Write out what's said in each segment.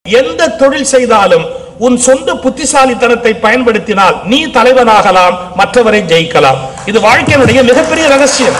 எந்த தொழில் செய்தாலும் உன் சொந்த புத்திசாலித்தனத்தை பயன்படுத்தினால் நீ தலைவனாகலாம் மற்றவரை ஜெயிக்கலாம் இது வாழ்க்கையினுடைய மிகப்பெரிய ரகசியம்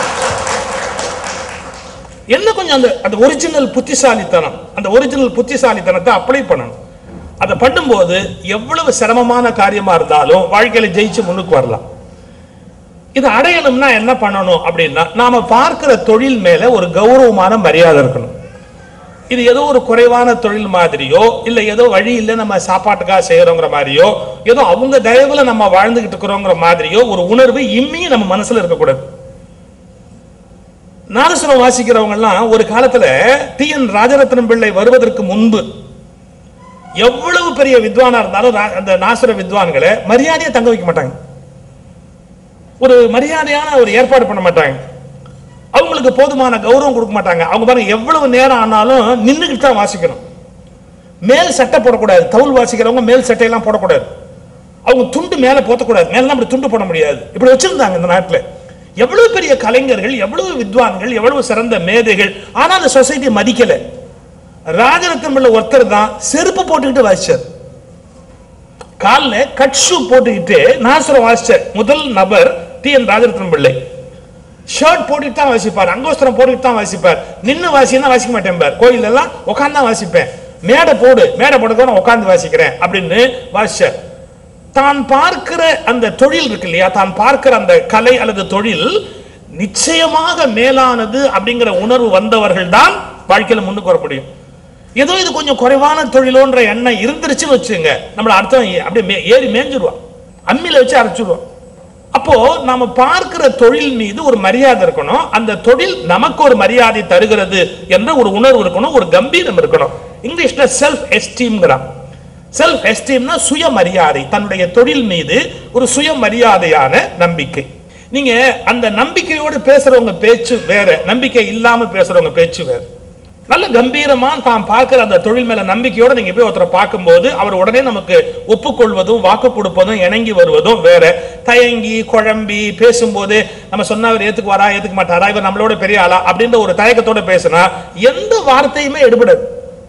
என்ன கொஞ்சம் அந்த அந்த ஒரிஜினல் புத்திசாலித்தனம் அந்த ஒரிஜினல் புத்திசாலித்தனத்தை அப்ளை பண்ணணும் அதை பண்ணும்போது எவ்வளவு சிரமமான காரியமா இருந்தாலும் வாழ்க்கையில ஜெயிச்சு முன்னுக்கு வரலாம் இதை அடையணும்னா என்ன பண்ணணும் அப்படின்னா நாம பார்க்கிற தொழில் மேல ஒரு கௌரவமான மரியாதை இருக்கணும் இது ஏதோ ஒரு குறைவான தொழில் மாதிரியோ இல்ல ஏதோ வழி இல்ல நம்ம சாப்பாட்டுக்காக செய்யறோங்கிற மாதிரியோ ஏதோ அவங்க தயவுல நம்ம வாழ்ந்துகிட்டு இருக்கிறோங்கிற மாதிரியோ ஒரு உணர்வு இம்மியும் நம்ம மனசுல இருக்கக்கூடாது நாதஸ்வரம் வாசிக்கிறவங்க எல்லாம் ஒரு காலத்துல டி என் ராஜரத்னம் பிள்ளை வருவதற்கு முன்பு எவ்வளவு பெரிய வித்வானா இருந்தாலும் ரா- அந்த நாசுர வித்வான்களை மரியாதையை தங்க வைக்க மாட்டாங்க ஒரு மரியாதையான ஒரு ஏற்பாடு பண்ண மாட்டாங்க அவங்களுக்கு போதுமான கௌரவம் கொடுக்க மாட்டாங்க அவங்க பாருங்க எவ்வளவு நேரம் ஆனாலும் நின்றுக்கிட்டு தான் வாசிக்கணும் மேல் சட்டை போடக்கூடாது தவுல் வாசிக்கிறவங்க மேல் சட்டையெல்லாம் போடக்கூடாது அவங்க துண்டு மேல போத்தக்கூடாது மேலாம் அப்படி துண்டு போட முடியாது இப்படி வச்சிருந்தாங்க இந்த நாட்டுல எவ்வளவு பெரிய கலைஞர்கள் எவ்வளவு வித்வான்கள் எவ்வளவு சிறந்த மேதைகள் ஆனா அந்த சொசைட்டி மதிக்கல ராஜரத்னம் பிள்ளை ஒருத்தர் தான் செருப்பு போட்டுக்கிட்டு வாசிச்சார் காலில் கட் ஷூ போட்டுக்கிட்டு நாசுரம் வாசிச்சார் முதல் நபர் டி என் ராஜரத்னம் பிள்ளை ஷர்ட் போட்டுட்டு தான் வாசிப்பார் அங்கோஸ்திரம் போட்டுட்டு தான் வாசிப்பார் நின்னு வாசினா வாசிக்க மாட்டேன் பார் கோயில் எல்லாம் உட்காந்து தான் வாசிப்பேன் மேடை போடு மேடை போட்டு நான் உட்காந்து வாசிக்கிறேன் அப்படின்னு வாசிச்சார் தான் பார்க்கிற அந்த தொழில் இருக்கு இல்லையா தான் பார்க்கிற அந்த கலை அல்லது தொழில் நிச்சயமாக மேலானது அப்படிங்கிற உணர்வு வந்தவர்கள் தான் வாழ்க்கையில முன்னுக்கு வர முடியும் ஏதோ இது கொஞ்சம் குறைவான தொழிலோன்ற எண்ணம் இருந்துருச்சுன்னு வச்சுங்க நம்மள அர்த்தம் அப்படியே மே- ஏறி மேய்ஞ்சிருவான் அம்மியில வச்சு அரைச்சிடுவோம் அப்போ நாம பார்க்கிற தொழில் மீது ஒரு மரியாதை இருக்கணும் அந்த தொழில் நமக்கு ஒரு மரியாதை தருகிறது என்ற ஒரு உணர்வு இருக்கணும் ஒரு கம்பீரம் இருக்கணும் இங்கிலீஷ்ல செல்ஃப் எஸ்டீம்ங்கிறான் செல்ஃப் எஸ்டீம்னா சுயமரியாதை தன்னுடைய தொழில் மீது ஒரு சுயமரியாதையான நம்பிக்கை நீங்க அந்த நம்பிக்கையோடு பேசுறவங்க பேச்சு வேற நம்பிக்கை இல்லாம பேசுறவங்க பேச்சு வேற நல்ல கம்பீரமா தான் பார்க்கிற அந்த தொழில் மேல நம்பிக்கையோட நீங்க போய் ஒருத்தரை பார்க்கும்போது அவர் உடனே நமக்கு ஒப்புக்கொள்வதும் வாக்கு கொடுப்பதும் இணங்கி வருவதும் வேற தயங்கி குழம்பி பேசும்போது நம்ம சொன்னா அவர் ஏத்துக்குவாரா ஏத்துக்க மாட்டாரா இவர் நம்மளோட பெரிய ஆளா அப்படின்ற ஒரு தயக்கத்தோட பேசினா எந்த வார்த்தையுமே எடுபடாது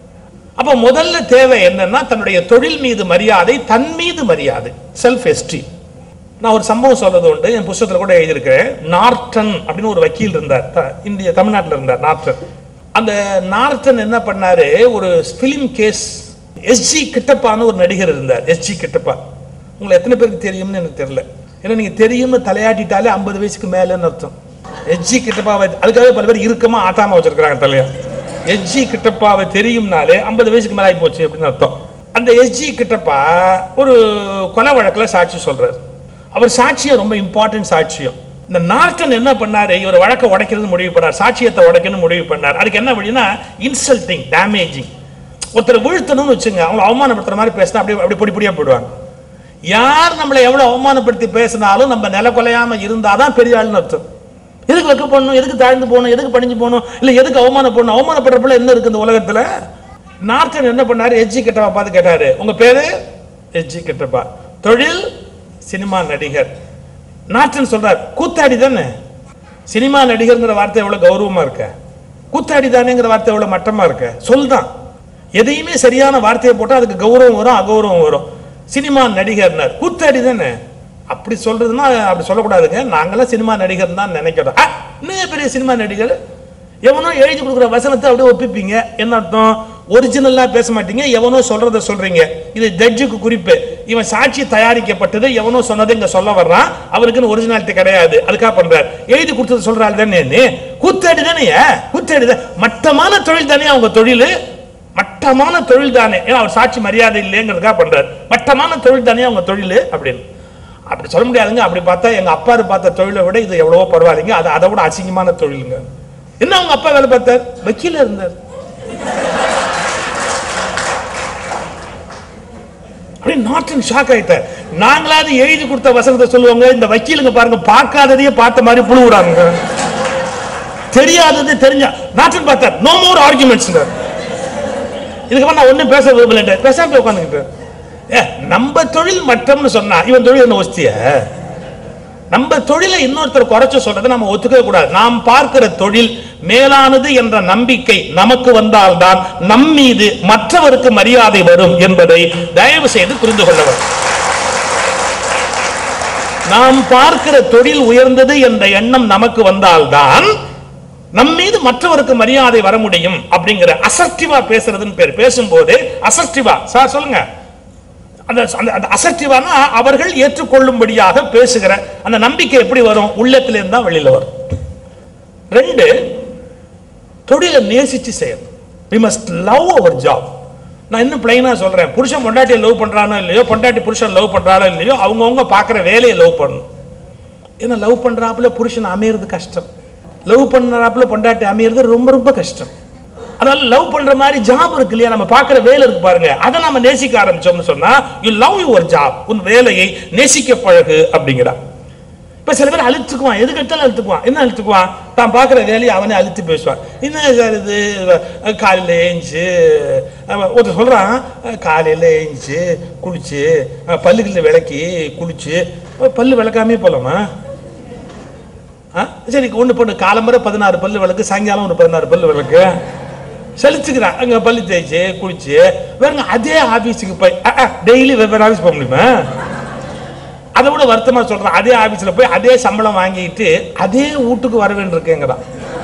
அப்ப முதல்ல தேவை என்னன்னா தன்னுடைய தொழில் மீது மரியாதை தன் மீது மரியாதை செல்ஃப் எஸ்டீம் நான் ஒரு சம்பவம் சொல்றது உண்டு என் புஸ்தகத்துல கூட எழுதியிருக்கிறேன் நார்டன் அப்படின்னு ஒரு வக்கீல் இருந்தார் த- இந்திய தமிழ்நாட்டில் இருந்தார் நார்டன் அந்த நார்டன் என்ன பண்ணாரு ஒரு ஃபிலிம் கேஸ் எஸ்ஜி கிட்டப்பான்னு ஒரு நடிகர் இருந்தார் எஸ்ஜி கிட்டப்பா உங்களை எத்தனை பேருக்கு தெரியும்னு எனக்கு தெரியல ஏன்னா நீங்க தெரியும்னு தலையாட்டிட்டாலே ஐம்பது வயசுக்கு மேலன்னு அர்த்தம் எஸ்ஜி கிட்டப்பாவை அதுக்காகவே பல பேர் இறுக்கமா ஆட்டாம வச்சிருக்காங்க தலையா எஸ்ஜி கிட்டப்பாவை தெரியும்னாலே ஐம்பது வயசுக்கு மேல ஆகி போச்சு அப்படின்னு அர்த்தம் அந்த எஸ்ஜி கிட்டப்பா ஒரு கொலை வழக்குல சாட்சி சொல்றாரு அவர் சாட்சியம் ரொம்ப இம்பார்ட்டன்ட் சாட்சியம் இந்த நார்டன் என்ன பண்ணாரு இவர் வழக்கை உடைக்கிறது முடிவு பண்ணார் சாட்சியத்தை உடைக்கணும்னு முடிவு பண்ணார் அதுக்கு என்ன வழின்னா இன்சல்ட்டிங் டேமேஜிங் ஒருத்தர் வீழ்த்தணும்னு வச்சுங்க அவங்க அவமானப்படுத்துற மாதிரி பேசினா அப்படியே அப்படி பொடி பொடியா போயிடுவாங்க யார் நம்மளை எவ்வளவு அவமானப்படுத்தி பேசினாலும் நம்ம நில கொலையாம இருந்தாதான் பெரிய ஆளுன்னு அர்த்தம் எதுக்கு வைக்க போகணும் எதுக்கு தாழ்ந்து போகணும் எதுக்கு பணிஞ்சு போகணும் இல்ல எதுக்கு அவமானப்படணும் அவமானப்படுறப்பல என்ன இருக்கு இந்த உலகத்துல நார்டன் என்ன பண்ணாரு எஜ்ஜி கிட்டப்பா பார்த்து கேட்டாரு உங்க பேரு எஜ்ஜி கிட்டப்பா தொழில் சினிமா நடிகர் நார்டன் சொல்றார் கூத்தாடி தானே சினிமா நடிகர்ங்கிற வார்த்தை எவ்வளவு கௌரவமா இருக்க கூத்தாடி தானேங்கிற வார்த்தை எவ்வளவு மட்டமா இருக்க சொல்தான் எதையுமே சரியான வார்த்தையை போட்டா அதுக்கு கௌரவம் வரும் அகௌரவம் வரும் சினிமா நடிகர்னார் கூத்தாடி தானே அப்படி சொல்றதுன்னா அப்படி சொல்லக்கூடாதுங்க நாங்கெல்லாம் சினிமா நடிகர் தான் நினைக்கிறோம் ஆ, இன்னும் பெரிய சினிமா நடிகர் எவனோ எழுதி கொடுக்குற வசனத்தை அப்படியே ஒப்பிப்பீங்க என்ன அர்த்தம் ஒரிஜினலா பேச மாட்டீங்க எவனோ சொல்றத சொல்றீங்க இது ஜட்ஜுக்கு குறிப்பு இவன் சாட்சி தயாரிக்கப்பட்டது எவனோ சொன்னதை இங்க சொல்ல வர்றான் அவனுக்குன்னு ஒரிஜினாலிட்டி கிடையாது அதுக்காக பண்றார் எழுதி கொடுத்தது சொல்றாள் தானே நீ கூத்தாடி தானே கூத்தாடி தான் மட்டமான தொழில் தானே அவங்க தொழில் மட்டமான தொழில் தானே ஏன்னா அவர் சாட்சி மரியாதை இல்லைங்கிறதுக்காக பண்றாரு மட்டமான தொழில் தானே அவங்க தொழில் அப்படின்னு அப்படி சொல்ல முடியாதுங்க அப்படி பார்த்தா எங்க அப்பாரு பார்த்த தொழிலை விட இது எவ்வளவோ பரவாயில்லைங்க அது அதை விட அசிங்கமான தொழிலுங்க என்ன அவங்க அப்பா வேலை பார்த்தார் வக்கீல இருந்தார் அப்படியே நாட்டின் ஷாக் ஆயிட்டார் நாங்களாவது எழுதி கொடுத்த வசனத்தை சொல்லுவாங்க இந்த வக்கீலுங்க பாருங்க பார்க்காததையே பார்த்த மாதிரி புழுவுறாங்க தெரியாதது தெரிஞ்சா நாட்டின் பார்த்தார் நோ மோர் ஆர்குமெண்ட்ஸ் இதுக்கப்புறம் நான் ஒண்ணும் பேச விரும்பல பேசாம போய் உட்காந்துக்கிட்டு ஏ நம்ம தொழில் மட்டம்னு சொன்னா இவன் தொழில் என்ன ஒஸ்திய நம்ம தொழிலை இன்னொருத்தர் குறைச்சு சொல்றதை நம்ம ஒத்துக்கவே கூடாது நாம் பார்க்கிற தொழில் மேலானது என்ற நம்பிக்கை நமக்கு வந்தால்தான் நம் மீது மற்றவருக்கு மரியாதை வரும் என்பதை தயவு செய்து புரிந்து கொள்ள வேண்டும் நாம் பார்க்கிற தொழில் உயர்ந்தது என்ற எண்ணம் நமக்கு வந்தால்தான் நம் மீது மற்றவருக்கு மரியாதை வர முடியும் அப்படிங்கிற அசர்டிவா பேசுறதுன்னு பேர் பேசும்போது அசர்டிவா சார் சொல்லுங்க அந்த அந்த- அந்த அசர்டிவானா அவர்கள் ஏற்றுக்கொள்ளும்படியாக பேசுகிற அந்த நம்பிக்கை எப்படி வரும் உள்ளத்திலிருந்து தான் வெளியில வரும் ரெண்டு தொழிலை நேசிச்சு செய்யணும் we must love our job நான் இன்னும் பிளைனா சொல்றேன் புருஷன் பொண்டாட்டியை லவ் பண்றானோ இல்லையோ பொண்டாட்டி புருஷன் லவ் பண்றாரோ இல்லையோ அவங்கவுங்க பார்க்குற வேலையை லவ் பண்ணணும் ஏன்னா லவ் பண்றாப்புல புருஷன் அமையிறது கஷ்டம் லவ் பண்றாப்புல பொண்டாட்டி அமையிறது ரொம்ப ரொம்ப கஷ்டம் அதனால லவ் பண்ற மாதிரி ஜாப் இருக்கு இல்லையா நம்ம பார்க்குற வேலை இருக்கு பாருங்க அதை நம்ம நேசிக்க ஆரம்பிச்சோம்னு சொன்னா யூ லவ் யுவர் ஜாப் உன் வேலையை நேசிக்க பழகு அப்படிங்கிறா இப்ப சில பேர் அழுத்துக்குவான் எதுக்கு எடுத்தாலும் அழுத்துக்குவான் என்ன அழுத்துக்குவான் தான் பார்க்குற வேலையை அவனே அழுத்து பேசுவான் என்ன சார் இது அஹ், காலையில ஏஞ்சி ஒருத்தர் சொல்றான் அஹ், காலையில ஏஞ்சி குளிச்சு அஹ், பல்லுகளில் விளக்கி குளிச்சு அஹ், பல்லு விளக்காமே போலாமா ஆ? சரி ஒன்று போட்டு காலம்பரை பதினாறு பல்லு விளக்கு சாயங்காலம் ஒரு பதினாறு பல்லு விளக்கு செலுத்துக்கிறான் அங்க பல்லு தேய்ச்சி குளிச்சு வேறுங்க அதே ஆபீஸுக்கு போய் டெய்லி வெவ்வேறு ஆபீஸ் போக முடியுமா அதை விட வருத்தமா சொல்றான் அதே ஆபீஸ்ல போய் அதே சம்பளம் வாங்கிட்டு அதே வீட்டுக்கு வர வேண்டியிருக்கேங்கிறான்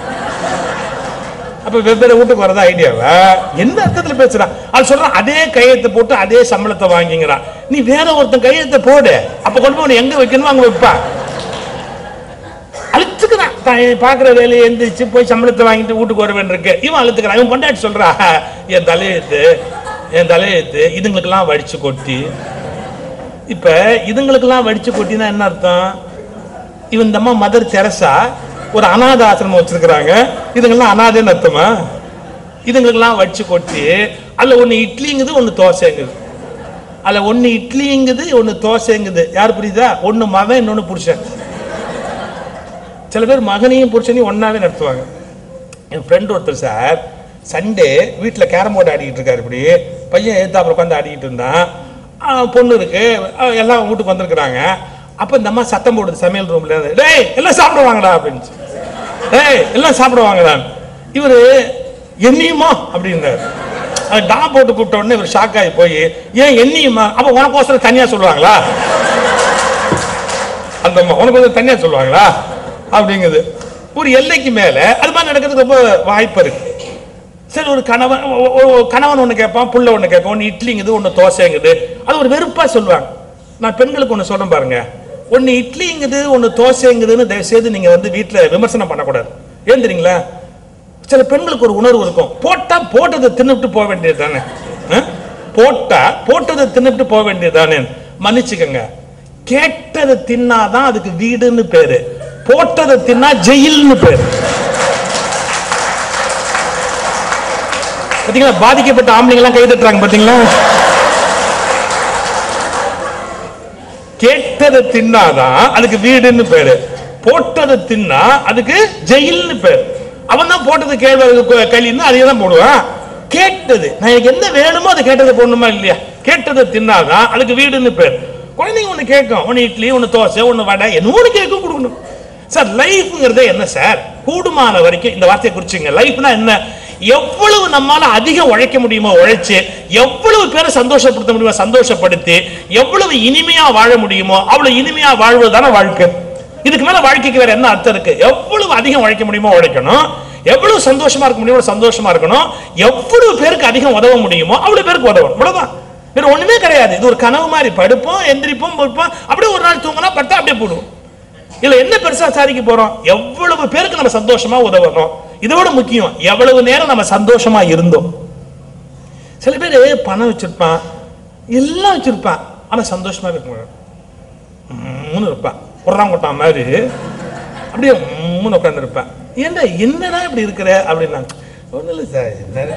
அப்ப வெவ்வேறு வீட்டுக்கு வரதா ஐடியாவா என்ன அர்த்தத்துல பேசுறான் அது சொல்றான் அதே கையெழுத்து போட்டு அதே சம்பளத்தை வாங்கிங்கிறான் நீ வேற ஒருத்தன் கையெழுத்தை போடு அப்ப கொண்டு போய் உன்னை எங்க வைக்கணுமோ அங்க வைப்பா அழுத்துக்கிறான் தான் பார்க்குற வேலையை எந்திரிச்சு போய் சம்பளத்தை வாங்கிட்டு வீட்டுக்கு வர வேண்டியிருக்கு இவன் அழுத்துக்கிறான் இவன் கொண்டாடி சொல்றா என் தலையெழுத்து என் தலையெழுத்து இதுங்களுக்கெல்லாம் வடிச்சு கொட்டி இப்ப இதுங்களுக்கெல்லாம் வடிச்சு கொட்டினா என்ன அர்த்தம் இவன் இந்த அம்மா மதர் தெரசா ஒரு அனாத ஆசிரமம் வச்சிருக்கிறாங்க இதுங்கெல்லாம் அனாதைன்னு அர்த்தமா இதுங்களுக்கெல்லாம் வடிச்சு கொட்டி அதுல ஒண்ணு இட்லிங்குது ஒண்ணு தோசைங்குது அதுல ஒண்ணு இட்லிங்குது ஒண்ணு தோசைங்குது யார் புரியுதா ஒண்ணு மகன் இன்னொன்னு புருஷன் சில பேர் மகனையும் புருஷனையும் ஒன்னாவே நடத்துவாங்க என் ஃப்ரெண்ட் ஒருத்தர் சார் சண்டே வீட்டில் கேரம் போர்டு ஆடிக்கிட்டு இருக்காரு இப்படி பையன் எழுத்தாப்புல உட்காந்து ஆடிக்கிட்டு இருந்தான் ஆ, பொண்ணு இருக்கு ஆ, எல்லாம் வீட்டுக்கு வந்திருக்கிறாங்க அப்போ இந்த அம்மா சத்தம் போடுது சமையல் ரூம்ல இருந்து டேய் எல்லாம் சாப்பிடுவாங்கடா அப்படின்னு டேய் எல்லாம் சாப்பிடுவாங்கடா இவரு என்னையுமா அப்படின்னாரு அது டா போட்டு கூப்பிட்ட உடனே இவர் ஷாக் ஆகி போய் ஏன் என்னையுமா அப்போ உனக்கோசரம் தனியா சொல்லுவாங்களா அந்த அம்மா உனக்கு வந்து தனியா சொல்லுவாங்களா அப்படிங்குது ஒரு எல்லைக்கு மேல அது மாதிரி நடக்கிறதுக்கு ரொம்ப வாய்ப்பு இருக்கு சரி ஒரு கணவன் ஒ- ஒ- ஒ- கணவன் ஒண்ணு கேட்பான் புள்ள ஒண்ணு கேட்பான் ஒன்று இட்லிங்குது ஒன்று தோசைங்குது அது ஒரு வெறுப்பா சொல்லுவாங்க நான் பெண்களுக்கு ஒண்ணு சொல்றேன் பாருங்க ஒன்று இட்லிங்குது ஒன்று தோசைங்குதுன்னு தயவு செய்து நீங்க வந்து வீட்டுல விமர்சனம் பண்ணக்கூடாது ஏன் தெரியுங்களா சில பெண்களுக்கு ஒரு உணர்வு இருக்கும் போட்டா போட்டதை தின்னுட்டு போக வேண்டியது தானே போட்டா போட்டதை தின்னுட்டு போக வேண்டியது தானே மன்னிச்சுக்கங்க கேட்டதை தின்னாதான் அதுக்கு வீடுன்னு பேரு போட்டதை தின்னா ஜெயில்னு பேரு பாத்தீங்களா பாதிக்கப்பட்ட ஆம்பளைங்க எல்லாம் கை தட்டுறாங்க பாத்தீங்களா கேட்டதை தின்னாதான் அதுக்கு வீடுன்னு பேரு போட்டதை தின்னா அதுக்கு ஜெயில்னு பேரு அவன் தான் போட்டது கேள்வி களின்னு அதையே தான் போடுவான் கேட்டது நான் எனக்கு என்ன வேணுமோ அதை கேட்டதை போடணுமா இல்லையா கேட்டதை தின்னாதான் அதுக்கு வீடுன்னு பேர் குழந்தைங்க ஒண்ணு கேட்கும் ஒன்னு இட்லி ஒன்னு தோசை ஒன்னு வடை என்ன ஒண்ணு கேட்கும் கொடுக்கணும் சார் லைஃப்ங்கிறது என்ன சார் கூடுமான வரைக்கும் இந்த வார்த்தையை குறிச்சுங்க லைஃப்னா என்ன எவ்வளவு நம்மால அதிகம் உழைக்க முடியுமோ உழைச்சு எவ்வளவு பேரை சந்தோஷப்படுத்த முடியுமோ சந்தோஷப்படுத்தி எவ்வளவு இனிமையா வாழ முடியுமோ அவ்வளவு இனிமையா வாழ்வதுதானே வாழ்க்கை இதுக்கு மேல வாழ்க்கைக்கு வேற என்ன அர்த்தம் இருக்கு எவ்வளவு அதிகம் உழைக்க முடியுமோ உழைக்கணும் எவ்வளவு சந்தோஷமா இருக்க முடியுமோ சந்தோஷமா இருக்கணும் எவ்வளவு பேருக்கு அதிகம் உதவ முடியுமோ அவ்வளவு பேருக்கு உதவணும் இவ்வளவுதான் வேற ஒண்ணுமே கிடையாது இது ஒரு கனவு மாதிரி படுப்போம் எந்திரிப்போம் படுப்போம் அப்படியே ஒரு நாள் தூங்கினா படுத்தா அப்படியே போடுவோம் இதுல என்ன பெருசா சாதிக்க போறோம் எவ்வளவு பேருக்கு நம்ம சந்தோஷமா உதவணும் இதோட முக்கியம் எவ்வளவு நேரம் நம்ம சந்தோஷமா இருந்தோம் சில பேர் பணம் வச்சிருப்பான் எல்லாம் வச்சிருப்பான் ஆனா சந்தோஷமா இருக்க மாட்டான் மூணு இருப்பான் உடறாங்கொட்டான் மாதிரி அப்படியே மூணு உட்காந்துருப்பேன் ஏன்டா என்னடா இப்படி இருக்கிற அப்படின்னா ஒன்றும் இல்லை சார்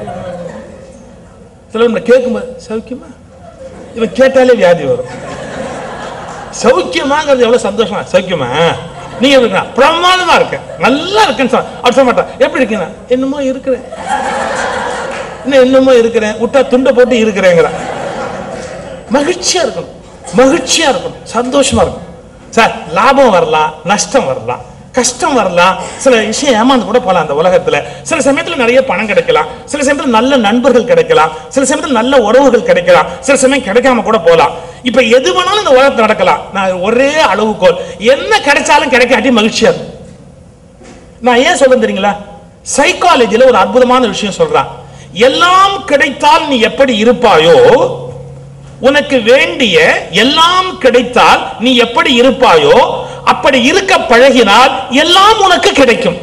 சில கேட்கும்போது சௌக்கியமா இவன் கேட்டாலே வியாதி வரும் சௌக்கியமாங்கிறது எவ்வளவு சந்தோஷமா சௌக்கியமா நீங்க எப்படி இருக்கா பிரமாதமா இருக்க நல்லா இருக்கேன்னு சொல்ல அவர் சொல்ல மாட்டான் எப்படி இருக்கீங்க என்னமோ இருக்கிறேன் இன்னும் என்னமோ இருக்கிறேன் விட்டா துண்டை போட்டு இருக்கிறேங்கிற மகிழ்ச்சியா இருக்கணும் மகிழ்ச்சியா இருக்கணும் சந்தோஷமா இருக்கணும் சார் லாபம் வரலாம் நஷ்டம் வரலாம் கஷ்டம் வரலாம் சில விஷயம் ஏமாந்து கூட போலாம் அந்த உலகத்துல சில சமயத்துல நிறைய பணம் கிடைக்கலாம் சில சமயத்துல நல்ல நண்பர்கள் கிடைக்கலாம் சில சமயத்துல நல்ல உறவுகள் கிடைக்கலாம் சில சமயம் கிடைக்காம கூட போலாம் இப்ப எது வேணாலும் இந்த உலகத்துல நடக்கலாம் நான் ஒரே அளவுகோல் என்ன கிடைச்சாலும் கிடைக்காட்டி மகிழ்ச்சியா இருக்கும் நான் ஏன் சொல்ல தெரியுங்களா சைக்காலஜில ஒரு அற்புதமான விஷயம் சொல்றான் எல்லாம் கிடைத்தால் நீ எப்படி இருப்பாயோ உனக்கு வேண்டிய எல்லாம் கிடைத்தால் நீ எப்படி இருப்பாயோ அப்படி இருக்க பழகினால் எல்லாம் உனக்கு கிடைக்கும்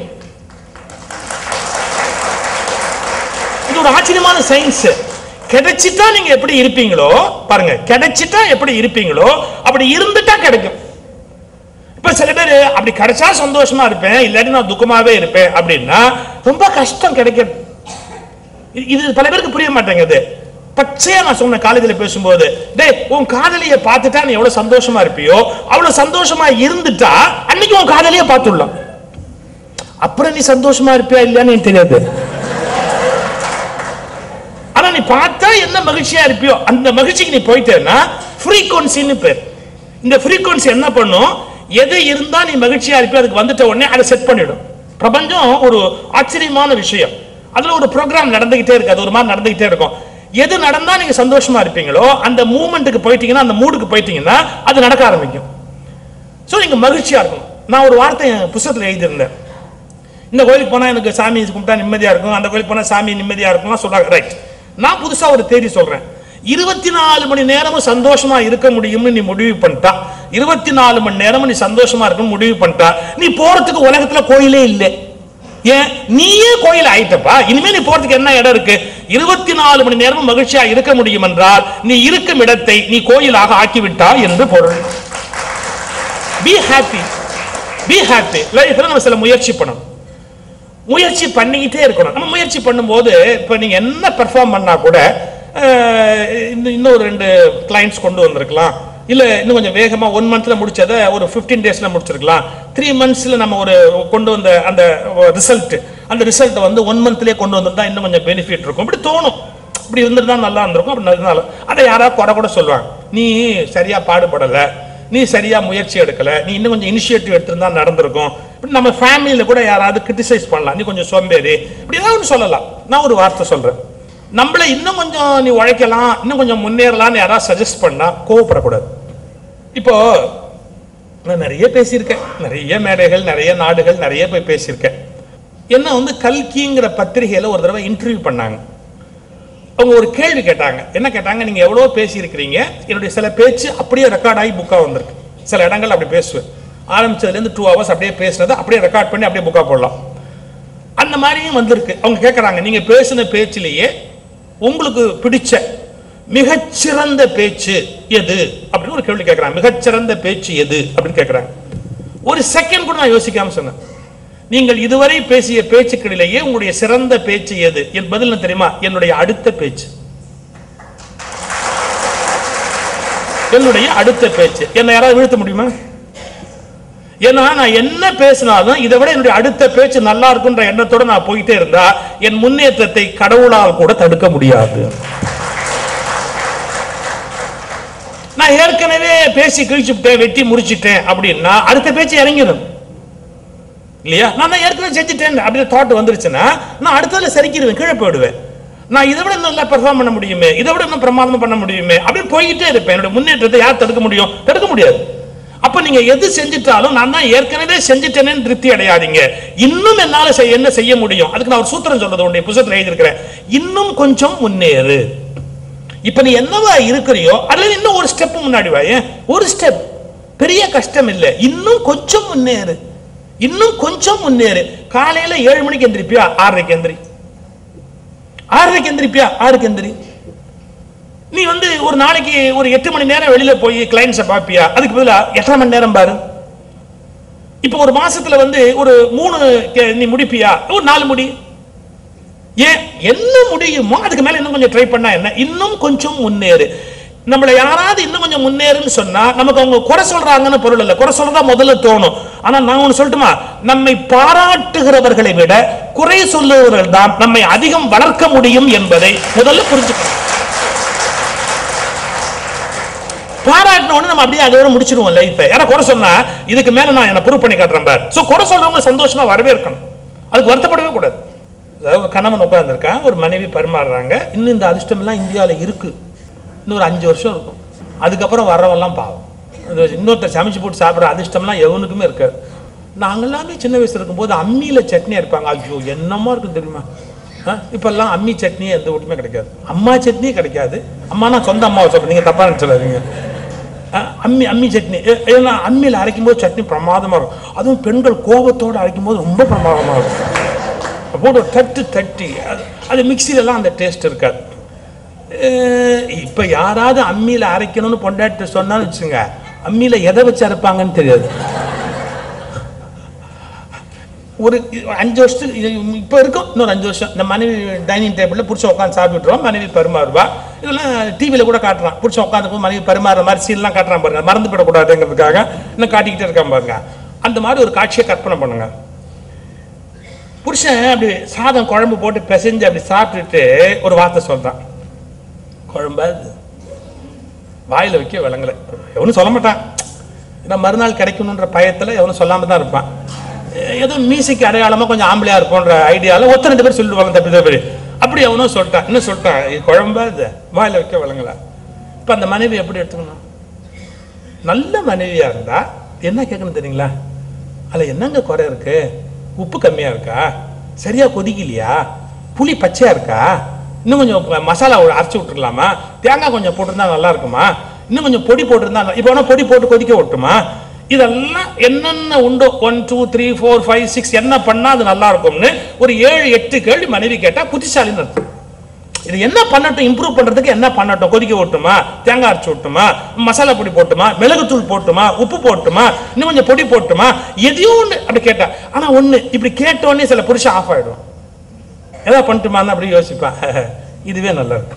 இது ஒரு ஆச்சரியமான சயின்ஸ் கிடைச்சிட்டா நீங்க எப்படி இருப்பீங்களோ பாருங்க கிடைச்சிட்டா எப்படி இருப்பீங்களோ அப்படி இருந்துட்டா கிடைக்கும் இப்ப சில பேர் அப்படி கிடைச்சா சந்தோஷமா இருப்பேன் இல்லாட்டி நான் துக்கமாவே இருப்பேன் அப்படின்னா ரொம்ப கஷ்டம் கிடைக்கிறது இது- இது பல பேருக்கு புரிய மாட்டேங்குது பச்சையா நான் சொன்ன காலேஜில் பேசும்போது டேய் உன் காதலியை பார்த்துட்டா நீ எவ்வளவு சந்தோஷமா இருப்பியோ அவ்வளவு சந்தோஷமா இருந்துட்டா அன்னைக்கு உன் காதலியை பார்த்துடலாம் அப்புறம் நீ சந்தோஷமா இருப்பியா இல்லையான்னு எனக்கு தெரியாது ஆனா நீ பார்த்தா என்ன மகிழ்ச்சியா இருப்பியோ அந்த மகிழ்ச்சிக்கு நீ போயிட்டேன்னா ஃப்ரீக்வன்சின்னு பேர் இந்த ஃப்ரீக்வன்சி என்ன பண்ணும் எது இருந்தா நீ மகிழ்ச்சியா இருப்பியோ அதுக்கு வந்துட்ட உடனே அதை செட் பண்ணிடும் பிரபஞ்சம் ஒரு ஆச்சரியமான விஷயம் அதுல ஒரு ப்ரோக்ராம் நடந்துகிட்டே இருக்கு அது ஒரு மாதிரி நடந்துகிட்டே இருக்கும் எது நடந்தா நீங்க சந்தோஷமா இருப்பீங்களோ அந்த மூமெண்ட்டுக்கு போயிட்டீங்கன்னா அந்த மூடுக்கு போயிட்டீங்கன்னா அது நடக்க ஆரம்பிக்கும் ஸோ நீங்க மகிழ்ச்சியா இருக்கும் நான் ஒரு வார்த்தை என் புத்தகத்தில் எழுதியிருந்தேன் இந்த கோயிலுக்கு போனா எனக்கு சாமி கும்பிட்டா நிம்மதியா இருக்கும் அந்த கோயிலுக்கு போனா சாமி நிம்மதியா இருக்கும்லாம் சொல்றாங்க ரைட் நான் புதுசா ஒரு தேதி சொல்றேன் இருபத்தி நாலு மணி நேரமும் சந்தோஷமா இருக்க முடியும்னு நீ முடிவு பண்ணிட்டா இருபத்தி நாலு மணி நேரமும் நீ சந்தோஷமா இருக்கணும்னு முடிவு பண்ணிட்டா நீ போறதுக்கு உலகத்துல கோயிலே இல்லை ஏன் நீயே கோயில் ஆயிட்டப்பா இனிமே நீ போறதுக்கு என்ன இடம் இருக்கு இருபத்தி நாலு மணி நேரமும் மகிழ்ச்சியா இருக்க முடியும் என்றால் நீ இருக்கும் இடத்தை நீ கோயிலாக ஆக்கிவிட்டாய் என்று பொருள் பி ஹாப்பி பி ஹாப்பி லைஃப்ல நம்ம சில முயற்சி பண்ணணும் முயற்சி பண்ணிக்கிட்டே இருக்கணும் நம்ம முயற்சி பண்ணும்போது இப்போ நீங்க என்ன பெர்ஃபார்ம் பண்ணா கூட அஹ், இன்னும் இன்னும் ஒரு ரெண்டு கிளைண்ட்ஸ் கொண்டு வந்திருக்கலாம் இல்ல இன்னும் கொஞ்சம் வேகமா ஒன் மந்த்ல முடிச்சதை ஒரு 15 டேஸ்ல முடிச்சிருக்கலாம் த்ரீ மந்த்ஸ்ல நம்ம ஒரு கொண்டு வந்த அந்த ரிசல்ட் அந்த ரிசல்ட்டை வந்து ஒன் மந்த்லயே கொண்டு வந்திருந்தா இன்னும் கொஞ்சம் பெனிஃபிட் இருக்கும் இப்படி தோணும் இப்படி இருந்திருந்தா நல்லா இருந்திருக்கும் அப்படி இருந்தாலும் அதை யாராவது குறை கூட சொல்லுவாங்க நீ சரியா பாடுபடல நீ சரியா முயற்சி எடுக்கல நீ இன்னும் கொஞ்சம் இனிஷியேட்டிவ் எடுத்திருந்தா நடந்திருக்கும் இப்படி நம்ம ஃபேமிலியில கூட யாராவது கிரிட்டிசைஸ் பண்ணலாம் நீ கொஞ்சம் சோம்பேறி இப்படி ஏதாவது ஒன்று சொல்லலாம் நான் ஒரு வார்த்தை சொல்றேன் நம்மள இன்னும் கொஞ்சம் நீ உழைக்கலாம் இன்னும் கொஞ்சம் முன்னேறலாம்னு யாராவது சஜஸ்ட் பண்ணா கோவப்படக்கூடாது இப்போ நான் நிறைய பேசியிருக்கேன் நிறைய மேடைகள் நிறைய நாடுகள் நிறைய போய் பேசியிருக்கேன் என்ன வந்து கல்கிங்கிற பத்திரிகையில ஒரு தடவை இன்டர்வியூ பண்ணாங்க அவங்க ஒரு கேள்வி கேட்டாங்க என்ன கேட்டாங்க நீங்க எவ்வளோ பேசியிருக்கிறீங்க என்னுடைய சில பேச்சு அப்படியே ரெக்கார்ட் ஆகி புக்கா வந்திருக்கு சில இடங்கள் அப்படி பேசுவேன் ஆரம்பிச்சதுலேருந்து டூ ஹவர்ஸ் அப்படியே பேசுனதை அப்படியே ரெக்கார்ட் பண்ணி அப்படியே புக்கா போடலாம் அந்த மாதிரியும் வந்திருக்கு அவங்க கேட்குறாங்க நீங்க பேசின பேச்சிலேயே உங்களுக்கு பிடிச்ச மிகச்சிறந்த பேச்சு எது அப்படின்னு ஒரு கேள்வி கேட்குறாங்க மிகச்சிறந்த பேச்சு எது அப்படின்னு கேட்குறாங்க ஒரு செகண்ட் கூட நான் யோசிக்காம சொன்னேன் நீங்கள் இதுவரை பேசிய பேச்சுக்களிலேயே உங்களுடைய சிறந்த பேச்சு எது என் பதில் என்ன தெரியுமா என்னுடைய அடுத்த பேச்சு என்னுடைய அடுத்த பேச்சு என்னை யாராவது வீழ்த்த முடியுமா ஏன்னா நான் என்ன பேசினாலும் இதை விட என்னுடைய அடுத்த பேச்சு நல்லா இருக்குன்ற எண்ணத்தோட நான் போயிட்டே இருந்தா என் முன்னேற்றத்தை கடவுளால் கூட தடுக்க முடியாது நான் ஏற்கனவே பேசி கிழிச்சுட்டேன் வெட்டி முடிச்சிட்டேன் அப்படின்னா அடுத்த பேச்சு இறங்கிடும் இல்லையா நான் தான் ஏற்கனவே செஞ்சுட்டேன் அப்படின்னு தாட் வந்துருச்சுன்னா நான் அடுத்ததுல சரிக்கிடுவேன் கீழே போயிடுவேன் நான் இதை விட இன்னும் நல்லா பெர்ஃபார்ம் பண்ண முடியுமே இதை விட இன்னும் பிரமாதமா பண்ண முடியுமே அப்படின்னு போய்கிட்டே இருப்பேன் என்னோட முன்னேற்றத்தை யார் தடுக்க முடியும் தடுக்க முடியாது அப்ப நீங்க எது செஞ்சுட்டாலும் நான் தான் ஏற்கனவே செஞ்சுட்டேனேன்னு திருப்தி அடையாதீங்க இன்னும் என்னால செய்ய- என்ன செய்ய முடியும் அதுக்கு நான் ஒரு சூத்திரம் சொல்றது உடைய புத்தகத்துல எழுதியிருக்கிறேன் இன்னும் கொஞ்சம் முன்னேறு இப்ப நீ என்னவா இருக்கிறியோ அதுல இன்னும் ஒரு ஸ்டெப் முன்னாடி வாயேன் ஒரு ஸ்டெப் பெரிய கஷ்டம் இல்ல இன்னும் கொஞ்சம் முன்னேறு இன்னும் கொஞ்சம் முன்னேறு காலையில ஏழு மணிக்கு எந்திரிப்பியா ஆறரைக்கு எந்திரி ஆறரைக்கு எந்திரிப்பியா ஆறுக்கு எந்திரி நீ வந்து ஒரு நாளைக்கு ஒரு எட்டு மணி நேரம் வெளியில போய் கிளைண்ட்ஸை பாப்பியா அதுக்கு பதிலா எட்டரை மணி நேரம் பாரு இப்போ ஒரு மாசத்துல வந்து ஒரு மூணு கே- நீ முடிப்பியா ஒரு நாலு முடி ஏன் என்ன முடியுமோ அதுக்கு மேல இன்னும் கொஞ்சம் ட்ரை பண்ணா என்ன இன்னும் கொஞ்சம் முன்னேறு நம்மளை யாராவது இன்னும் கொஞ்சம் முன்னேறுன்னு சொன்னா நமக்கு அவங்க குறை சொல்றாங்கன்னு பொருள் இல்லை குறை சொல்றதா முதல்ல தோணும் ஆனா நான் ஒண்ணு சொல்லட்டுமா நம்மை பாராட்டுகிறவர்களை விட குறை சொல்லுகிறவர்கள் தான் நம்மை அதிகம் வளர்க்க முடியும் என்பதை முதல்ல புரிஞ்சுக்கணும் பாராட்டின உடனே நம்ம அப்படியே அதோட முடிச்சிருவோம் லைஃபை யாரா குறை சொன்னா இதுக்கு மேல நான் என்ன ப்ரூவ் பண்ணி காட்டுறேன் பார் சோ குறை சொல்றவங்க சந்தோஷமா வரவே இருக்கணும் அதுக்கு வருத்தப்படவே கூடாது அதாவது ஒரு கணவன் உட்கார்ந்திருக்கான் ஒரு மனைவி பரிமாறுறாங்க இன்னும் இந்த அதிர்ஷ்டம் எல்லாம் இந்தியாவில் இருக்கு இன்னும் ஒரு அஞ்சு வருஷம் இருக்கும் அதுக்கப்புறம் வர்றவெல்லாம் பாவம் அது இன்னொருத்தர் சமைச்சு போட்டு சாப்பிட்ற அதிர்ஷ்டம்லாம் எவனுக்குமே இருக்காது நாங்கெல்லாமே சின்ன வயசுல இருக்கும்போது அம்மியில சட்னி இருப்பாங்க ஐயோ என்னமா இருக்கும் தெரியுமா ஆ, இப்பெல்லாம் அம்மி சட்னி எந்த வீட்டுமே கிடைக்காது அம்மா சட்னியே கிடைக்காது அம்மானா சொந்த அம்மாவை சொல்றேன் நீங்க தப்பா நினைச்சிடாதீங்க ஆ, அம்மி அம்மி சட்னி ஏ- ஏன்னா அம்மியில் அரைக்கும் போது சட்னி பிரமாதமா இருக்கும் அதுவும் பெண்கள் கோபத்தோடு அரைக்கும் போது ரொம்ப பிரமாதமா இருக்கும் போட்டு ஒரு தட்டு தட்டி அது அது மிக்சிலெல்லாம் அந்த டேஸ்ட் இருக்காது அஹ் இப்ப யாராவது அம்மியில அரைக்கணும்னு பொண்டாட்டி சொன்னான்னு வச்சுங்க அம்மியில எதை வச்சு அரைப்பாங்கன்னு தெரியாது ஒரு அஞ்சு வருஷத்துக்கு இது இப்போ இருக்கும் இன்னொரு அஞ்சு வருஷம் இந்த மனைவி டைனிங் டேபிளில் பிடிச்ச உட்காந்து சாப்பிட்டுருவோம் மனைவி பரிமாறுவா இதெல்லாம் டிவியில் கூட காட்டுறான் பிடிச்ச உட்காந்து மனைவி பரிமாறுற மாதிரி சீன்லாம் காட்டுறான் பாருங்க மறந்து போடக்கூடாதுங்கிறதுக்காக இன்னும் காட்டிக்கிட்டே இருக்கான் பாருங்க அந்த மாதிரி ஒரு காட்சியை கற்பனை பண்ணுங்க புருஷன் அப்படி சாதம் குழம்பு போட்டு பிசைஞ்சு அப்படி சாப்பிட்டுட்டு ஒரு வார்த்தை சொல்றான் குழம்பா இது வாயில வைக்க விளங்கல எவனும் சொல்ல மாட்டான் ஏன்னா மறுநாள் கிடைக்கணுன்ற பயத்துல எவனும் சொல்லாம தான் இருப்பான் எ- ஏதோ மீசைக்கு அடையாளமா கொஞ்சம் ஆம்பளையா இருப்போன்ற ஐடியால ஒத்த ரெண்டு பேர் சொல்லிடுவாங்க தப்பி தப்பி அப்படி அவனும் சொல்லிட்டான் இன்னும் சொல்லிட்டான் இது குழம்பா இது வாயில வைக்க விளங்கல இப்ப அந்த மனைவி எப்படி எடுத்துக்கணும் நல்ல மனைவியா இருந்தா என்ன கேட்கணும் தெரியுங்களா அதுல என்னங்க குறை இருக்கு உப்பு கம்மியா இருக்கா சரியா கொதிக்கலையா புளி பச்சையா இருக்கா இன்னும் கொஞ்சம் ப- மசாலா ஒரு அரைச்சு விட்டுருலாமா தேங்காய் கொஞ்சம் போட்டிருந்தா நல்லா இருக்குமா இன்னும் கொஞ்சம் பொடி போட்டிருந்தா நல்லா- இப்போ வேணா பொடி போட்டு கொதிக்க விட்டுமா இதெல்லாம் என்னென்ன உண்டோ one two three four five six என்ன பண்ணா அது நல்லா இருக்கும்னு ஒரு ஏழு எட்டு கேள்வி மனைவி கேட்டா புத்திசாலின்னு அர்த்தம் இது என்ன பண்ணட்டும் இம்ப்ரூவ் பண்றதுக்கு என்ன பண்ணட்டும் கொதிக்க விட்டுமா தேங்காய் அரைச்சு விட்டுமா மசாலா பொடி போட்டுமா மிளகுத்தூள் போட்டுமா உப்பு போட்டுமா இன்னும் கொஞ்சம் பொடி போட்டுமா எதையோ ஒண்ணு அப்படி கேட்டா ஆனா ஒண்ணு இப்படி கேட்ட உடனே சில புருஷன் ஆஃப் ஆயிடும் ஏதாவது பண்ணட்டுமான்னு அப்படி யோசிப்பான் இதுவே நல்லா இருக்கு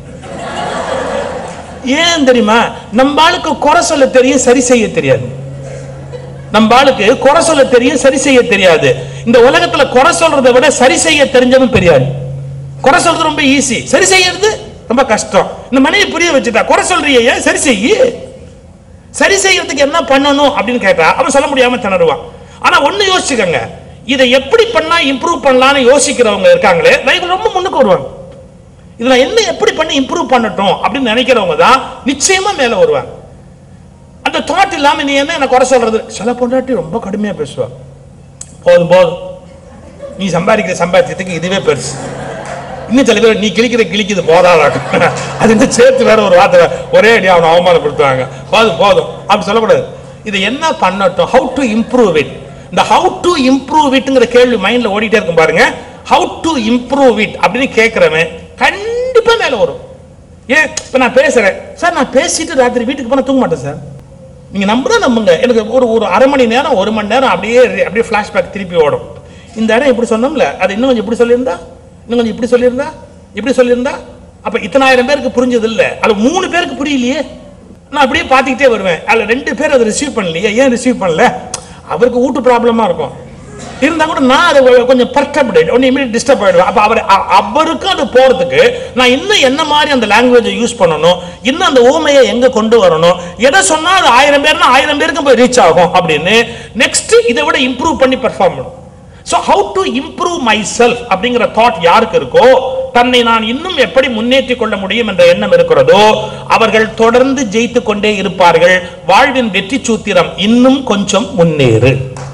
ஏன் தெரியுமா நம்ம ஆளுக்கு குறை சொல்ல தெரியும் சரி செய்ய தெரியாது நம்ம ஆளுக்கு குறை சொல்ல தெரியும் சரி செய்ய தெரியாது இந்த உலகத்துல குறை சொல்றதை விட சரி செய்ய தெரிஞ்சவன் பெரியாரு குறை சொல்றது ரொம்ப ஈஸி சரி செய்யறது ரொம்ப கஷ்டம் இந்த மனைவி புரிய வச்சுட்டா குறை சொல்றியே ஏன் சரி செய்யி சரி செய்யறதுக்கு என்ன பண்ணணும் அப்படின்னு கேட்டா அவன் சொல்ல முடியாம திணறுவான் ஆனா ஒண்ணு யோசிச்சுக்கங்க இதை எப்படி பண்ணா இம்ப்ரூவ் பண்ணலாம்னு யோசிக்கிறவங்க இருக்காங்களே லைஃப்ல ரொம்ப முன்னுக்கு வருவாங்க இதுல என்ன எப்படி பண்ணி இம்ப்ரூவ் பண்ணட்டும் அப்படின்னு நினைக்கிறவங்க தான் நிச்சயமா மேல வருவாங்க அந்த தாட் இல்லாம நீ என்ன என்ன குறை சொல்றது சில பொண்டாட்டி ரொம்ப கடுமையா பேசுவா போதும் போதும் நீ சம்பாதிக்கிற சம்பாத்தியத்துக்கு இதுவே பெருசு இன்னும் சில பேர் நீ கிழிக்கிற கிழிக்குது போதாதாட்டும் அது இன்னும் சேர்த்து வேற ஒரு வார்த்தை ஒரே அடி அவனை அவமானப்படுத்துவாங்க போதும் போதும் அப்படி சொல்லக்கூடாது இது என்ன பண்ணட்டும் ஹவு டு இம்ப்ரூவ் இட் இந்த ஹவு டு இம்ப்ரூவ் இட்ங்கிற கேள்வி மைண்ட்ல ஓடிட்டே இருக்கும் பாருங்க ஹவு டு இம்ப்ரூவ் இட் அப்படின்னு கேட்கிறவன் கண்டிப்பா மேல வரும் ஏன் இப்ப நான் பேசுறேன் சார் நான் பேசிட்டு ராத்திரி வீட்டுக்கு போனா தூங்க மாட்டேன் சார் நீங்க நம்புறா நம்புங்க எனக்கு ஒரு ஒரு அரை மணி நேரம் ஒரு மணி நேரம் அப்படியே அப்படியே ஃபிளாஷ்பேக் திருப்பி ஓடும் இந்த இடம் இப்படி சொன்னோம்ல அது இன்னும் கொஞ்சம் இப்படி சொல்லியிருந்தா இன்னும் கொஞ்சம் இப்படி சொல்லியிருந்தா இப்படி சொல்லியிருந்தா அப்ப இத்தனாயிரம் பேருக்கு புரிஞ்சது இல்ல அது மூணு பேருக்கு புரியலையே நான் அப்படியே பார்த்துக்கிட்டே வருவேன் அதுல ரெண்டு பேர் அதை ரிசீவ் பண்ணலையே ஏன் ரிசீவ் பண்ணல அவருக்கு ஊட்டு ப்ராப்ளமா இருக்கும் இருந்தா கூட நான் அதை கொ- கொஞ்சம் பர்டப்டட் ஒன்று இமீடியட் டிஸ்டர்ப் ஆயிடுவேன் அப்ப அவர் அ- அவருக்கும் அது போறதுக்கு நான் இன்னும் என்ன மாதிரி அந்த லாங்குவேஜை யூஸ் பண்ணணும் இன்னும் அந்த ஊமையை எங்க கொண்டு வரணும் எதை சொன்னா அது ஆயிரம் பேர்னா ஆயிரம் பேருக்கும் போய் ரீச் ஆகும் அப்படின்னு நெக்ஸ்ட் இதை விட இம்ப்ரூவ் பண்ணி பெர்ஃபார்ம் பண்ணும் so how to improve myself அப்படிங்கிற தாட் யாருக்கு இருக்கோ தன்னை நான் இன்னும் எப்படி முன்னேற்றிக் கொள்ள முடியும் என்ற எண்ணம் இருக்கிறதோ அவர்கள் தொடர்ந்து ஜெயித்து கொண்டே இருப்பார்கள் வாழ்வின் வெற்றி சூத்திரம் இன்னும் கொஞ்சம் முன்னேறு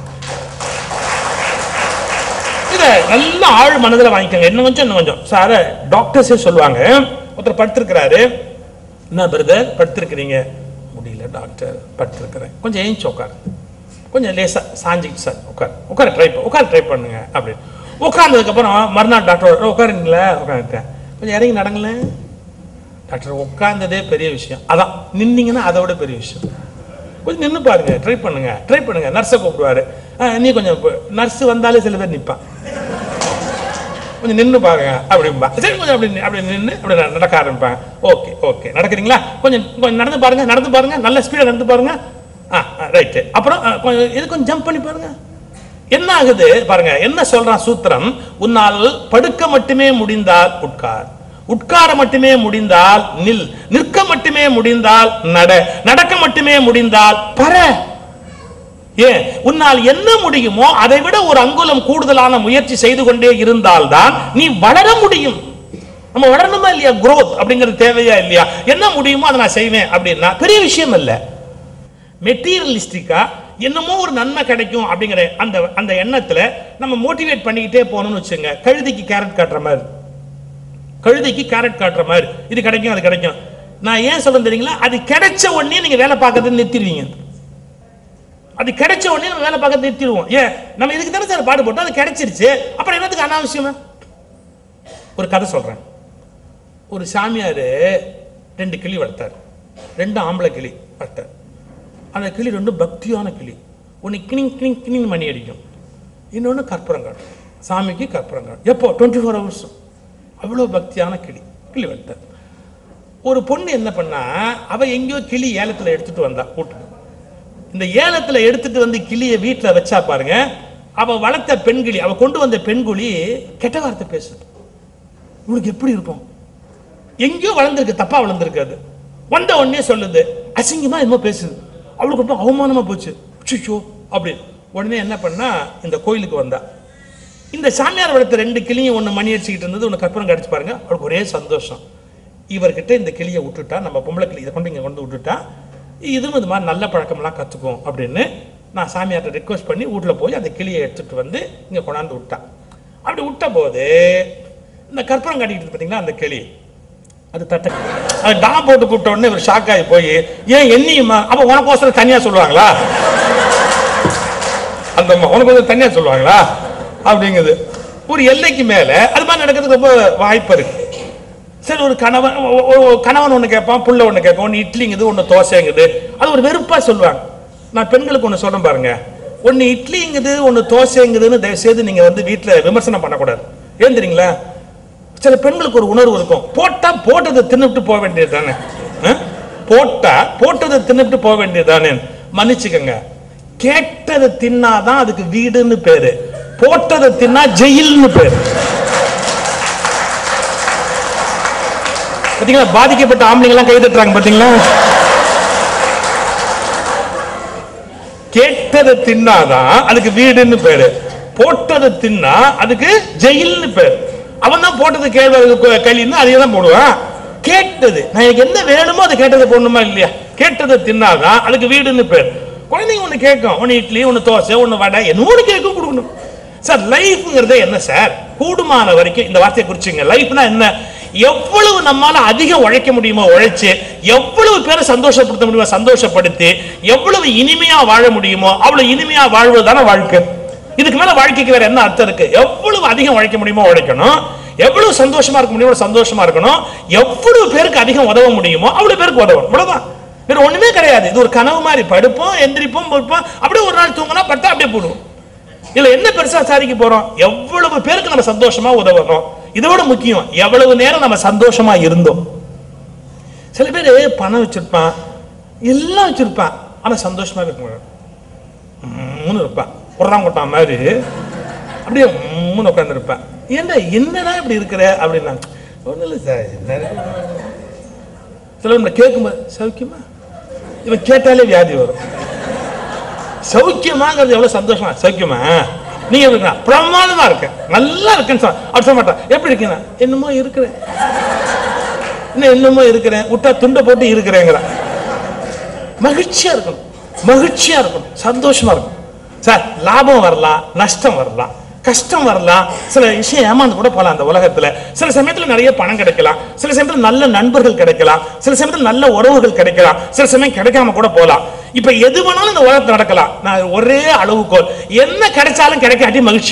இதை நல்ல ஆழ் மனதில் வாங்கிக்கோங்க இன்னும் கொஞ்சம் இன்னும் கொஞ்சம் சார் டாக்டர்ஸே சொல்லுவாங்க ஒருத்தர் படுத்திருக்கிறாரு என்ன பிரதர் படுத்திருக்கிறீங்க முடியல டாக்டர் படுத்திருக்கிறேன் கொஞ்சம் ஏஞ்சி உட்காரு கொஞ்சம் லேசா சாஞ்சிக்கிட்டு சார் உட்கார் உட்கார ட்ரை உட்கார ட்ரை பண்ணுங்க அப்படின்னு உட்கார்ந்ததுக்கப்புறம் மறுநாள் டாக்டர் உட்காருங்களா உட்காந்துட்டேன் கொஞ்சம் இறங்கி நடங்களேன் டாக்டர் உட்கார்ந்ததே பெரிய விஷயம் அதான் நின்னீங்கன்னா அதை விட பெரிய விஷயம் கொஞ்சம் நின்று பாருங்க ட்ரை பண்ணுங்க ட்ரை பண்ணுங்க நர்ஸை கூப்பிடுவாரு ஆ, நீ கொஞ்சம் நர்ஸ் வந்தாலே சில பேர் நிற்பான் கொஞ்சம் நின்று பாருங்க அப்படிம்பா சரி கொஞ்சம் அப்படி நி- அப்படி நின்று அப்படி நட- நடக்க ஆரம்பிப்பாங்க ஓகே ஓகே நடக்கிறீங்களா கொஞ்சம் கொஞ்சம் நடந்து பாருங்க நடந்து பாருங்க நல்ல ஸ்பீடாக நடந்து பாருங்க ஆ ரைட்டு அப்புறம் ஆ, கொஞ்சம் இது கொஞ்சம் ஜம்ப் பண்ணி பாருங்க என்ன ஆகுது பாருங்க என்ன சொல்றான் சூத்திரம் உன்னால் படுக்க மட்டுமே முடிந்தால் உட்கார் உட்கார மட்டுமே முடிந்தால் நில் நிற்க மட்டுமே முடிந்தால் நட நடக்க மட்டுமே முடிந்தால் பர ஏன் உன்னால் என்ன முடியுமோ அதை விட ஒரு அங்குலம் கூடுதலான முயற்சி செய்து கொண்டே இருந்தால்தான் நீ வளர முடியும் நம்ம வளரணுமா இல்லையா growth அப்படிங்கிறது தேவையா இல்லையா என்ன முடியுமோ அதை நான் செய்வேன் அப்படின்னா பெரிய விஷயம் இல்ல மெட்டீரியலிஸ்டிக்கா என்னமோ ஒரு நன்மை கிடைக்கும் அப்படிங்கிற அந்த அந்த எண்ணத்துல நம்ம மோட்டிவேட் பண்ணிக்கிட்டே போகணும்னு வச்சுங்க கழுதைக்கு கேரட் காட்டுற மாதிரி கழுதைக்கு கேரட் காட்டுற மாதிரி இது கிடைக்கும் அது கிடைக்கும் நான் ஏன் சொல்றேன் தெரியுங்களா அது கிடைச்ச உடனே நீங்க வேலை பார்க்கறது நிறுத்திடுவீங்க அது கிடைச்ச உடனே நம்ம வேலை பார்க்க நிறுத்திடுவோம் ஏன் நம்ம இதுக்கு தானே சார் பாடுபட்டோம் அது கிடைச்சிருச்சு அப்புறம் என்னத்துக்கு அனாவசியமா ஒரு கதை சொல்றேன் ஒரு சாமியார் ரெண்டு கிளி வளர்த்தார் ரெண்டு ஆம்பளை கிளி வளர்த்தார் அந்த கிளி ரெண்டு பக்தியான கிளி ஒன்று கிணிங் கிணிங் கிணிங் மணி அடிக்கும் இன்னொன்று கற்பூரம் காட்டும் சாமிக்கு கற்பூரம் காட்டும் எப்போ டுவெண்ட்டி ஃபோர் ஹவர்ஸ் அவ்வளோ பக்தியான கிளி கிளி வளர்த்தார் ஒரு பொண்ணு என்ன பண்ணா அவ எங்கேயோ கிளி ஏலத்தில் எடுத்துட்டு வந்தா வீட்டுக்கு இந்த ஏலத்துல எடுத்துட்டு வந்து கிளியை வீட்டுல வச்சா பாருங்க அவ வளர்த்த பெண்கிளி அவ கொண்டு வந்த பெண்குழி கெட்ட வார்த்தை பேசுது இவளுக்கு எப்படி இருக்கும் எங்கேயோ வளர்ந்துருக்கு தப்பா வளர்ந்துருக்கு அது வந்த உடனே சொல்லுது அசிங்கமா என்னமோ பேசுது அவளுக்கு ரொம்ப அவமானமா போச்சு அச்சோ அப்படி உடனே என்ன பண்ணா இந்த கோயிலுக்கு வந்தா இந்த சாமியார் வளர்த்த ரெண்டு கிளியும் ஒன்று மணி அடிச்சுக்கிட்டு இருந்தது ஒன்று கற்பூரம் கடிச்சு பாருங்க அவளுக்கு ஒரே சந்தோஷம் இவர்கிட்ட இந்த கிளியை விட்டுட்டா நம்ம பொம்பளை கிளி இதை கொண்டு இங்கே கொண்டு விட்டுட்டா இதுவும் இது மாதிரி நல்ல பழக்கம்லாம் கற்றுக்கும் அப்படின்னு நான் சாமியார்ட்ட ரிக்வஸ்ட் பண்ணி வீட்டில் போய் அந்த கிளியை எடுத்துட்டு வந்து இங்கே கொண்டாந்து விட்டான் அப்படி விட்ட போது இந்த கற்பூரம் கட்டிக்கிட்டு இருக்கு பார்த்தீங்களா அந்த கிளி அது தட்ட அது டா போட்டு கூப்பிட்ட உடனே இவர் ஷாக் ஆகி போய் ஏன் என்னையுமா அப்போ உனக்கோசரம் தனியா சொல்லுவாங்களா அந்த அம்மா உனக்கு வந்து தனியா சொல்லுவாங்களா அப்படிங்குது ஒரு எல்லைக்கு மேல அது மாதிரி நடக்கிறதுக்கு ரொம்ப வாய்ப்பு இருக்கு சரி ஒரு கணவன் ஒ- ஒ- ஒ- கணவன் ஒன்று கேட்பான் புள்ள ஒன்று கேட்பான் ஒன்று இட்லிங்குது ஒன்று தோசைங்குது அது ஒரு வெறுப்பா சொல்லுவாங்க நான் பெண்களுக்கு ஒன்று சொல்றேன் பாருங்க ஒன்று இட்லிங்குது ஒன்று தோசைங்குதுன்னு தயவு செய்து நீங்க வந்து வீட்டில் விமர்சனம் பண்ணக்கூடாது ஏன் தெரியுங்களா சில பெண்களுக்கு ஒரு உணர்வு இருக்கும் போட்டா போட்டதை தின்னுட்டு போக வேண்டியது தானே போட்டா போட்டதை தின்னுட்டு போக வேண்டியது தானே மன்னிச்சுக்கங்க கேட்டதை தின்னாதான் அதுக்கு வீடுன்னு பேரு போட்டதை தின்னா ஜெயில்னு பேரு பாத்தீங்களா பாதிக்கப்பட்ட ஆம்பளைங்க எல்லாம் கை தட்டுறாங்க பாத்தீங்களா கேட்டதை தின்னாதான் அதுக்கு வீடுன்னு பேரு போட்டதை தின்னா அதுக்கு ஜெயில்னு பேரு அவன் தான் போட்டது கேள்வி களின்னு அதையே தான் போடுவான் கேட்டது நான் எனக்கு என்ன வேணுமோ அதை கேட்டதை போடணுமா இல்லையா கேட்டதை தின்னாதான் அதுக்கு வீடுன்னு பேர் குழந்தைங்க ஒன்று கேட்கும் ஒன்று இட்லி ஒன்று தோசை ஒன்று வடை என்ன ஒன்று கேட்கும் கொடுக்கணும் சார் லைஃப்ங்கிறது என்ன சார் கூடுமான வரைக்கும் இந்த வார்த்தையை குறிச்சுங்க லைஃப்னா என்ன எவ்வளவு நம்மால அதிகம் உழைக்க முடியுமோ உழைச்சு எவ்வளவு பேரை சந்தோஷப்படுத்த முடியுமோ சந்தோஷப்படுத்தி எவ்வளவு இனிமையா வாழ முடியுமோ அவ்வளவு இனிமையா வாழ்வதுதானே வாழ்க்கை இதுக்கு மேல வாழ்க்கைக்கு வேற என்ன அர்த்தம் இருக்கு எவ்வளவு அதிகம் உழைக்க முடியுமோ உழைக்கணும் எவ்வளவு சந்தோஷமா இருக்க முடியுமோ சந்தோஷமா இருக்கணும் எவ்வளவு பேருக்கு அதிகம் உதவ முடியுமோ அவ்வளவு பேருக்கு உதவணும் இவ்வளவுதான் வேற ஒண்ணுமே கிடையாது இது ஒரு கனவு மாதிரி படுப்போம் எந்திரிப்போம் பொறுப்போம் அப்படியே ஒரு நாள் தூங்கினா பட்டா அப்படியே போடுவோம் இதுல என்ன பெருசா சாதிக்க போறோம் எவ்வளவு பேருக்கு நம்ம சந்தோஷமா உதவணும் இதோட முக்கியம் எவ்வளவு நேரம் நம்ம சந்தோஷமா இருந்தோம் சில பேர் பணம் வச்சிருப்பான் எல்லாம் வச்சிருப்பான் ஆனா சந்தோஷமா இருக்க மாட்டான் மூணு இருப்பான் குறாங்கொட்டான் மாதிரி அப்படியே மூணு உட்கார்ந்து இருப்பேன் ஏன்டா என்னடா இப்படி இருக்கிற அப்படின்னா ஒன்றும் இல்லை சார் என்ன இருக்கு? சில நம்மளை கேட்கும்போது சௌக்கியமா இவன் கேட்டாலே வியாதி வரும் சௌக்கியமாங்கிறது எவ்வளவு சந்தோஷமா சௌக்கியமா நீங்க எப்படி இருக்கா? பிரமாதமா இருக்க நல்லா இருக்கேன்னு சொல்ல அவர் சொல்ல மாட்டான் எப்படி இருக்கீங்க என்னமோ இருக்கிறேன் இன்னும் என்னமோ இருக்கிறேன் விட்டா துண்டை போட்டு இருக்கிறேங்கிறான் மகிழ்ச்சியா இருக்கணும் மகிழ்ச்சியா இருக்கணும் சந்தோஷமா இருக்கணும் சார் லாபம் வரலாம் நஷ்டம் வரலாம் கஷ்டம் வரலாம் சில விஷயம் ஏமாந்து கூட போகலாம் அந்த உலகத்துல சில சமயத்துல நிறைய பணம் கிடைக்கலாம் சில சமயத்துல நல்ல நண்பர்கள் கிடைக்கலாம் சில சமயத்துல நல்ல உறவுகள் கிடைக்கலாம் சில சமயம் கிடைக்காம கூட போகலாம் இப்ப எது வேணாலும் இந்த உலகத்துல நடக்கலாம் நான் ஒரே அளவுகோல் என்ன கிடைச்சாலும் கிடைக்காட்டி மகிழ்ச்சி